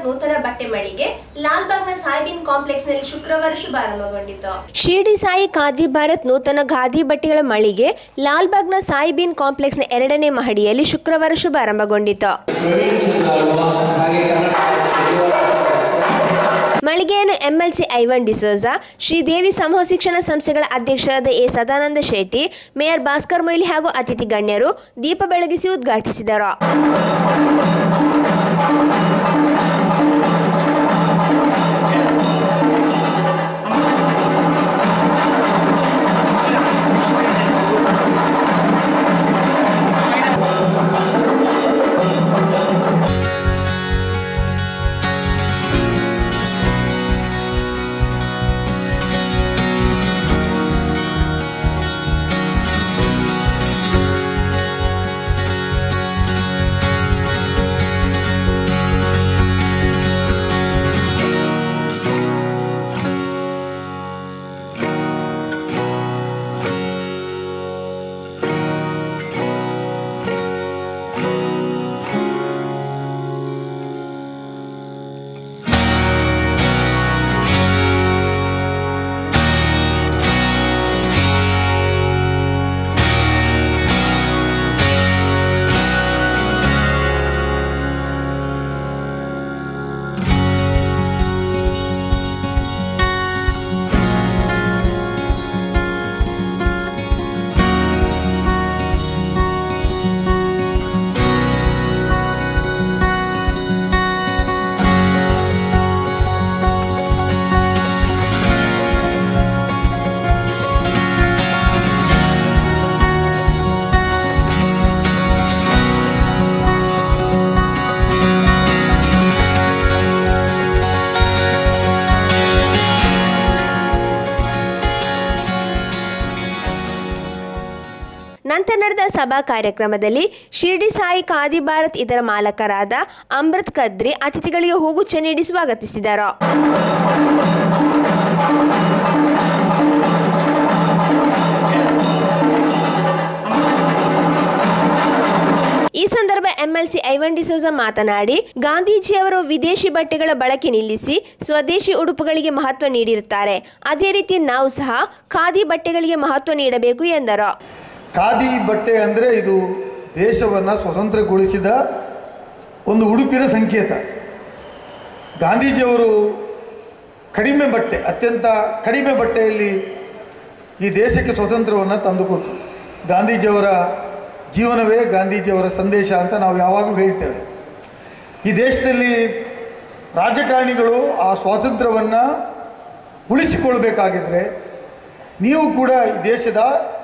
ನೂತನ ಬಟ್ಟೆ ಮಳಿಗೆ ಲಾಲ್ಬಾಗ್ನ ಸಾಯಿಬಿನ್ ಕಾಂಪ್ಲೆಕ್ಸ್ ನಲ್ಲಿ ಶುಕ್ರವಾರ ಶುಭಾರಂಭಗೊಂಡಿತು ಶಿರ್ಡಿ ಸಾಯಿ ಖಾದಿ ಭಾರತ್ ನೂತನ ಖಾದಿ ಬಟ್ಟೆಗಳ ಮಳಿಗೆ ಲಾಲ್ಬಾಗ್ನ ಸಾಯಿಬಿನ್ ಕಾಂಪ್ಲೆಕ್ಸ್ನ ಎರಡನೇ ಮಹಡಿಯಲ್ಲಿ ಶುಕ್ರವಾರ ಶುಭಾರಂಭಗೊಂಡಿತು ಮಳಿಗೆಯನ್ನು ಎಂಎಲ್ಸಿ ಐವನ್ ಡಿಸೋಜಾ ಶ್ರೀದೇವಿ ಸಮೂಹ ಶಿಕ್ಷಣ ಸಂಸ್ಥೆಗಳ ಅಧ್ಯಕ್ಷರಾದ ಎ ಸದಾನಂದ ಶೆಟ್ಟಿ ಮೇಯರ್ ಭಾಸ್ಕರ್ ಮೊಯ್ಲಿ ಹಾಗೂ ಅತಿಥಿ ಗಣ್ಯರು ದೀಪ ಬೆಳಗಿಸಿ ಉದ್ಘಾಟಿಸಿದರು ನಂತರ ನಡೆದ ಸಭಾ ಕಾರ್ಯಕ್ರಮದಲ್ಲಿ ಶಿರ್ಡಿ ಸಾಯಿ ಖಾದಿ ಭಾರತ್ ಇದರ ಮಾಲಕರಾದ ಅಮೃತ್ ಕದ್ರಿ ಅತಿಥಿಗಳಿಗೆ ಹೂಗುಚ್ಛ ನೀಡಿ ಸ್ವಾಗತಿಸಿದರು ಈ ಸಂದರ್ಭ ಎಂಎಲ್ಸಿ ಐವನ್ ಡಿಸೋಜ ಮಾತನಾಡಿ ಗಾಂಧೀಜಿಯವರು ವಿದೇಶಿ ಬಟ್ಟೆಗಳ ಬಳಕೆ ನಿಲ್ಲಿಸಿ ಸ್ವದೇಶಿ ಉಡುಪುಗಳಿಗೆ ಮಹತ್ವ ನೀಡಿರುತ್ತಾರೆ ಅದೇ ರೀತಿ ನಾವು ಸಹ ಖಾದಿ ಬಟ್ಟೆಗಳಿಗೆ ಮಹತ್ವ ನೀಡಬೇಕು ಎಂದರು ಖಾದಿ ಬಟ್ಟೆ ಅಂದರೆ ಇದು ದೇಶವನ್ನು ಸ್ವತಂತ್ರಗೊಳಿಸಿದ ಒಂದು ಉಡುಪಿನ ಸಂಕೇತ ಗಾಂಧೀಜಿಯವರು ಕಡಿಮೆ ಬಟ್ಟೆ ಅತ್ಯಂತ ಕಡಿಮೆ ಬಟ್ಟೆಯಲ್ಲಿ ಈ ದೇಶಕ್ಕೆ ಸ್ವತಂತ್ರವನ್ನು ತಂದುಕೊಟ್ರು ಗಾಂಧೀಜಿಯವರ ಜೀವನವೇ ಗಾಂಧೀಜಿಯವರ ಸಂದೇಶ ಅಂತ ನಾವು ಯಾವಾಗಲೂ ಹೇಳ್ತೇವೆ ಈ ದೇಶದಲ್ಲಿ ರಾಜಕಾರಣಿಗಳು ಆ ಸ್ವಾತಂತ್ರ್ಯವನ್ನು ಉಳಿಸಿಕೊಳ್ಬೇಕಾಗಿದ್ರೆ ನೀವು ಕೂಡ ಈ ದೇಶದ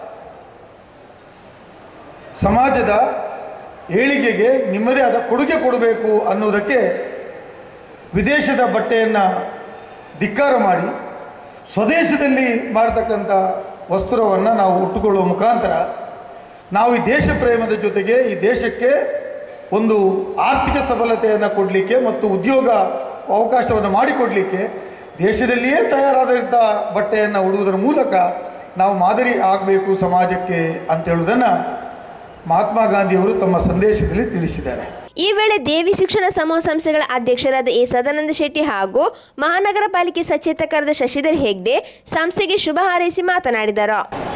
ಸಮಾಜದ ಏಳಿಗೆಗೆ ನಿಮ್ಮದೇ ಆದ ಕೊಡುಗೆ ಕೊಡಬೇಕು ಅನ್ನೋದಕ್ಕೆ ವಿದೇಶದ ಬಟ್ಟೆಯನ್ನು ಧಿಕ್ಕಾರ ಮಾಡಿ ಸ್ವದೇಶದಲ್ಲಿ ಮಾಡತಕ್ಕಂಥ ವಸ್ತ್ರವನ್ನು ನಾವು ಉಟ್ಟುಕೊಳ್ಳುವ ಮುಖಾಂತರ ನಾವು ಈ ದೇಶ ಪ್ರೇಮದ ಜೊತೆಗೆ ಈ ದೇಶಕ್ಕೆ ಒಂದು ಆರ್ಥಿಕ ಸಬಲತೆಯನ್ನು ಕೊಡಲಿಕ್ಕೆ ಮತ್ತು ಉದ್ಯೋಗ ಅವಕಾಶವನ್ನು ಮಾಡಿಕೊಡಲಿಕ್ಕೆ ದೇಶದಲ್ಲಿಯೇ ತಯಾರಾದಂಥ ಬಟ್ಟೆಯನ್ನು ಉಡುವುದರ ಮೂಲಕ ನಾವು ಮಾದರಿ ಆಗಬೇಕು ಸಮಾಜಕ್ಕೆ ಅಂತ ಹೇಳುವುದನ್ನು ಮಹಾತ್ಮ ಗಾಂಧಿಯವರು ತಮ್ಮ ಸಂದೇಶದಲ್ಲಿ ತಿಳಿಸಿದ್ದಾರೆ ಈ ವೇಳೆ ದೇವಿ ಶಿಕ್ಷಣ ಸಮೂಹ ಸಂಸ್ಥೆಗಳ ಅಧ್ಯಕ್ಷರಾದ ಎ ಸದಾನಂದ ಶೆಟ್ಟಿ ಹಾಗೂ ಮಹಾನಗರ ಪಾಲಿಕೆ ಸಚೇತಕರಾದ ಶಶಿಧರ್ ಹೆಗ್ಡೆ ಸಂಸ್ಥೆಗೆ ಶುಭ ಹಾರೈಸಿ ಮಾತನಾಡಿದರು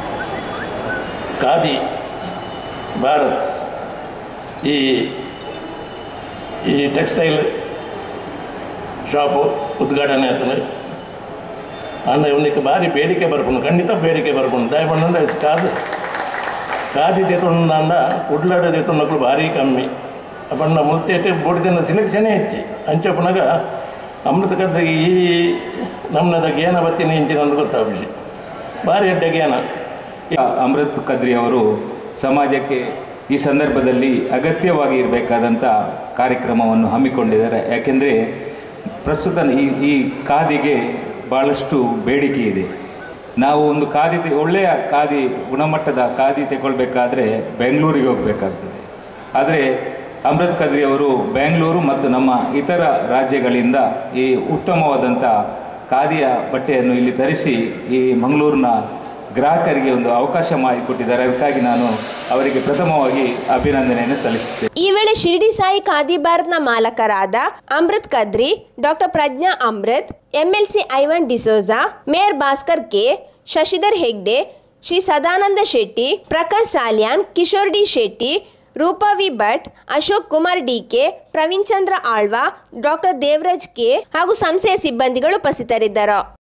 ಖಾದಿ ಭಾರತ್ ಈ ಈ ಟೆಕ್ಸ್ಟೈಲ್ ಶಾಪು ಉದ್ಘಾಟನೆ ಆಯ್ತದೆ ಅಂಡ ಇವನಿಗೆ ಭಾರಿ ಬೇಡಿಕೆ ಬರ್ಕೊಂಡು ಖಂಡಿತ ಬೇಡಿಕೆ ಬರ್ಕೊಂಡು ದಯಪಂಡ ಕಾದು ಖಾದಿ ತೆತ್ತೊಂಡ ಉಡ್ಲಾಡ ತೆತ್ತೊಂಡಕ್ಕಳು ಭಾರಿ ಕಮ್ಮಿ ಅಪ್ಪಣ್ಣ ಮುಲ್ತೇಟೆ ಬೋಡಿದಿನ ಸಿಲೆಕ್ಷನೇ ಹೆಚ್ಚಿ ಅಂಚಪ್ಪನಾಗ ಅಮೃತ ಕದ್ರಿಗೆ ಈ ನಮ್ಮದ ಜ್ಞಾನ ಬತ್ತಿನ ಇಂಚಿನ ಅಂತ ಗೊತ್ತಾಗ್ಬಿಸಿ ಭಾರಿ ಅಡ್ಡ ಜ್ಞಾನ ಅಮೃತ್ ಕದ್ರಿ ಅವರು ಸಮಾಜಕ್ಕೆ ಈ ಸಂದರ್ಭದಲ್ಲಿ ಅಗತ್ಯವಾಗಿ ಇರಬೇಕಾದಂಥ ಕಾರ್ಯಕ್ರಮವನ್ನು ಹಮ್ಮಿಕೊಂಡಿದ್ದಾರೆ ಯಾಕೆಂದರೆ ಪ್ರಸ್ತುತ ಈ ಈ ಖಾದಿಗೆ ಭಾಳಷ್ಟು ಬೇಡಿಕೆ ಇದೆ ನಾವು ಒಂದು ಖಾದಿ ತೆ- ಒಳ್ಳೆಯ ಖಾದಿ ಗುಣಮಟ್ಟದ ಖಾದಿ ತಗೊಳ್ಬೇಕಾದ್ರೆ ಬೆಂಗಳೂರಿಗೆ ಹೋಗಬೇಕಾಗ್ತದೆ ಆದರೆ ಅಮೃತ್ ಕದ್ರಿ ಅವರು ಬೆಂಗಳೂರು ಮತ್ತು ನಮ್ಮ ಇತರ ರಾಜ್ಯಗಳಿಂದ ಈ ಉತ್ತಮವಾದಂಥ ಖಾದಿಯ ಬಟ್ಟೆಯನ್ನು ಇಲ್ಲಿ ತರಿಸಿ ಈ ಮಂಗಳೂರಿನ ಗ್ರಾಹಕರಿಗೆ ಒಂದು ಅವಕಾಶ ಮಾಡಿಕೊಟ್ಟಿದ್ದಾರೆ ಅದಕ್ಕಾಗಿ ನಾನು ಅವರಿಗೆ ಪ್ರಥಮವಾಗಿ ಅಭಿನಂದನೆಯನ್ನು ಸಲ್ಲಿಸುತ್ತೇನೆ ಈ ವೇಳೆ ಶಿರ್ಡಿ ಸಾಯಿ ಖಾದಿ ಭಾರತ್ನ ಮಾಲಕರಾದ Amrit Kadri doctor Pragna Amrit MLC Ivan D'Souza mayor Bhaskar K Shashidhar Hegde Shri Sadananda Shetty Prakash Salian Kishore D Shetty Roopa V Bhat Ashok Kumar DK Praveen Chandra Alva doctor Devaraj K ಹಾಗೂ ಸಂಸ್ಥೆಯ ಸಿಬ್ಬಂದಿಗಳು ಉಪಸ್ಥಿತರಿದ್ದರು